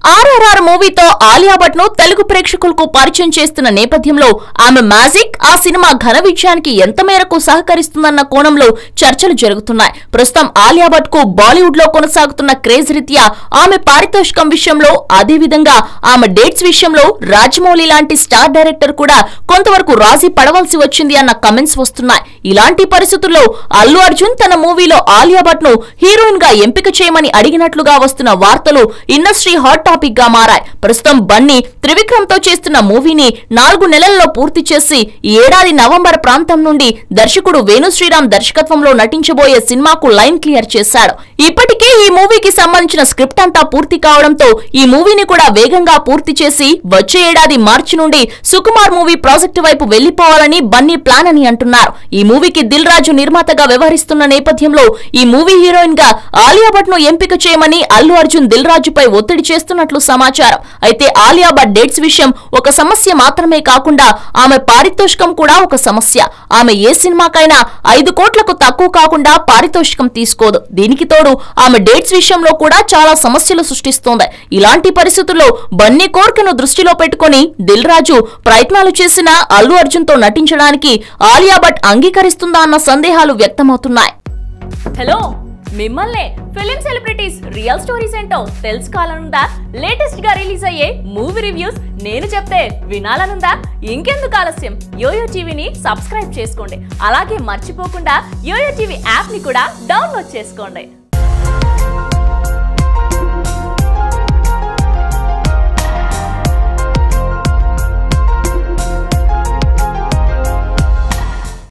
ఆర్ఆర్ఆర్ మూవీతో ఆలియా భట్ ను తెలుగు ప్రేక్షకులకు పరిచయం చేస్తున్న నేపథ్యంలో ఆమె మ్యాజిక్ ఆ సినిమా ఘన విజయానికి ఎంత మేరకు సహకరిస్తుందన్న కోణంలో చర్చలు జరుగుతున్నాయి ప్రస్తుతం ఆలియా భట్ కు బాలీవుడ్ లో కొనసాగుతున్న క్రేజ్ రీత్యా ఆమె పారితోషికం విషయంలో అదే విధంగా ఆమె డేట్స్ విషయంలో రాజమౌళి లాంటి స్టార్ డైరెక్టర్ కూడా కొంతవరకు రాజీ పడవలసి వచ్చింది అన్న కమెంట్స్ వస్తున్నాయి ఇలాంటి పరిస్థితుల్లో అల్లు అర్జున్ తన మూవీలో ఆలియా భట్ ను హీరోయిన్ గా ఎంపిక చేయమని అడిగినట్లుగా వస్తున్న వార్తలు ఇండస్ట్రీ హాట్ టాపిక్ గా మారాయి ప్రస్తుతం బన్నీ త్రివిక్రమ్ తో చేస్తున్న మూవీని నాలుగు నెలల్లో పూర్తి చేసి ఈ ఏడాది నవంబర్ ప్రాంతం నుండి దర్శకుడు వేణు శ్రీరామ్ దర్శకత్వంలో నటించబోయే సినిమాకు లైన్ క్లియర్ చేశాడు ఇప్పటికే ఈ మూవీకి సంబంధించిన స్క్రిప్ట్ అంతా పూర్తి కావడంతో ఈ మూవీని కూడా వేగంగా పూర్తి చేసి వచ్చే ఏడాది మార్చి నుండి సుకుమార్ మూవీ ప్రాజెక్టు వైపు వెళ్లిపోవాలని బన్నీ ప్లాన్ అని అంటున్నారు ఈ మూవీకి దిల్ రాజు నిర్మాతగా వ్యవహరిస్తున్న నేపథ్యంలో ఈ మూవీ హీరోయిన్ గా ఆలియా భట్ ను ఎంపిక చేయమని అల్లు అర్జున్ దిల్ రాజుపై ఒత్తిడి చేస్తున్నట్లు సమాచారం అయితే ఆలియా భట్ డేట్స్ విషయం ఒక సమస్య మాత్రమే కాకుండా ఆమె పారితోషికం కూడా ఒక సమస్య ఆమె ఏ సినిమాకైనా ఐదు కోట్లకు తక్కువ కాకుండా పారితోషికం తీసుకోదు దీనికి తోడు ఆమె డేట్స్ విషయంలో కూడా చాలా సమస్యలు సృష్టిస్తోంది ఇలాంటి పరిస్థితుల్లో బన్నీ కోరికను దృష్టిలో పెట్టుకుని దిల్ రాజు ప్రయత్నాలు చేసిన అల్లు అర్జున్ తో నటించడానికి ఆలియా భట్ అంగీకరిస్తుందా అన్న సందేహాలు వ్యక్తమవుతున్నాయి హలో మిమ్మల్నే ఫిలిం సెలబ్రిటీస్ రియల్ స్టోరీస్ ఏంటో తెలుసుకోవాలనుందా లేటెస్ట్ గా రిలీజ్ అయ్యే మూవీ రివ్యూస్ నేను చెప్తే వినాలనుందా ఇంకెందుకు ఆలస్యం యోయో టీవీని సబ్స్క్రైబ్ చేసుకోండి అలాగే మర్చిపోకుండా యోయో టీవీ యాప్ ని కూడా డౌన్లోడ్ చేసుకోండి